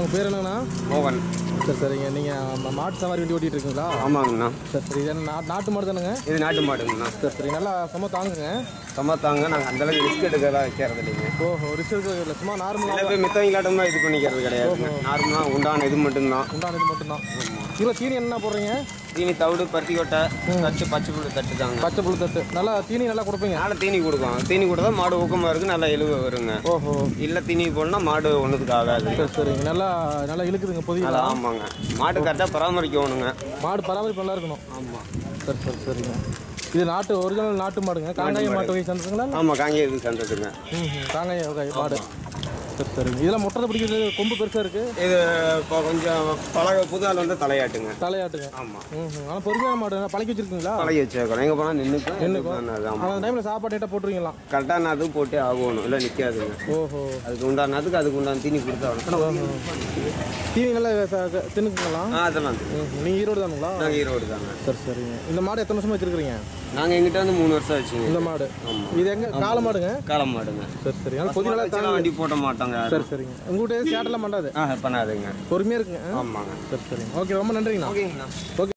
உங்கள் பேர் என்னங்கண்ணா மோகன் சரி சரிங்க நீங்கள் மாட்டு சவாரி வண்டி ஓட்டிகிட்டு இருக்கீங்களா ஆமாங்கண்ணா சரி சரி இது என்ன நா- நாட்டு மாடு தானுங்க இது நாட்டு மாடுங்கண்ணா சரி சரி நல்லா சும்மா தாங்குங்க சமத்தாங்க நாங்கள் அந்தளவுக்கு ரிஸ்க் எடுக்கலாம் வைக்கிறது இல்லைங்க ஓஹோ ரிசல்ட் இல்லை சும்மா நார்மலாக சில பேர் மித்தவங்களாட்டமா இது பண்ணிக்கிறது கிடையாதுங்க நார்மலாக உண்டான இது மட்டும்தான் உண்டானது மட்டும்தான் இவ்வளோ தீனி என்ன போடுறீங்க தீனி தவிடு பருத்தி கொட்டை தட்டு பச்சை புல்லு தட்டு தாங்க பச்சை புழு தட்டு நல்லா தீனி நல்லா கொடுப்பீங்க நாளை தீனி கொடுக்கும் தீனி கொடுத்தா மாடு ஊக்கமாக இருக்குது நல்லா எலுவு வருங்க ஓஹோ இல்லை தீனி போடனா மாடு ஒன்றுத்துக்கு ஆகாது சரி சரிங்க நல்லா நல்லா இழுக்குதுங்க பொதிய நல்லா ஆமாங்க மாடு கரெக்டாக பராமரிக்கணுங்க மாடு பராமரிப்பு நல்லா இருக்கணும் ஆமாம் சரி சரி சரிங்க இது நாட்டு ஒரிஜினல் நாட்டு மாடுங்க காங்காய மாட்டு வகை சேர்ந்துங்களா ஆமாம் காங்கே இது சந்ததுங்க ம் காங்காய வகை மாடு சரி சரிங்க இதெல்லாம் முட்டை பிடிக்கிறது கொம்பு பெருசாக இருக்குது இது இப்போ கொஞ்சம் பழக புது ஆள் வந்து தலையாட்டுங்க தலையாட்டுங்க ஆமாம் ம் ஆனால் பொறுமையான மாடு பழக்கி வச்சிருக்கீங்களா பழகி வச்சிருக்கோம் எங்கே போனால் நின்றுக்கும் ஆமாம் அந்த டைமில் சாப்பாடு நீட்டாக போட்டுருவீங்களா கரெக்டான அது போட்டே ஆகணும் இல்லை நிற்காதுங்க ஓஹோ அதுக்கு உண்டானதுக்கு அதுக்கு உண்டான தீனி கொடுத்தாகணும் தீனி நல்லா ச- தின்னுக்குங்களா ஆ அதெல்லாம் ம் நீங்கள் ஈரோடு தானுங்களா நாங்கள் ஈரோடு தாங்க சரி சரிங்க இந்த மாடு எத்தனை வருஷமா வச்சிருக்கிறீங்க நாங்கள் எங்கிட்ட வந்து மூணு வருஷம் ஆச்சுங்க இந்த மாடு இது எங்க காளை மாடுங்க காலம் மாடுங்க சரி சரி ஆனால் பொதி நல்லா வச்சுலாம் வண்டி போட்ட மாட்டாங்க யாரும். சரி சரிங்க உங்கள்கிட்ட சேட்டெல்லாம் பண்ணாது ஆ பண்ணாதுங்க பொறுமையாக இருக்குங்க ஆமாங்க சரி சரிங்க ஓகே ரொம்ப நன்றிங்கண்ணா ஓகேங்கண்ணா ஓகே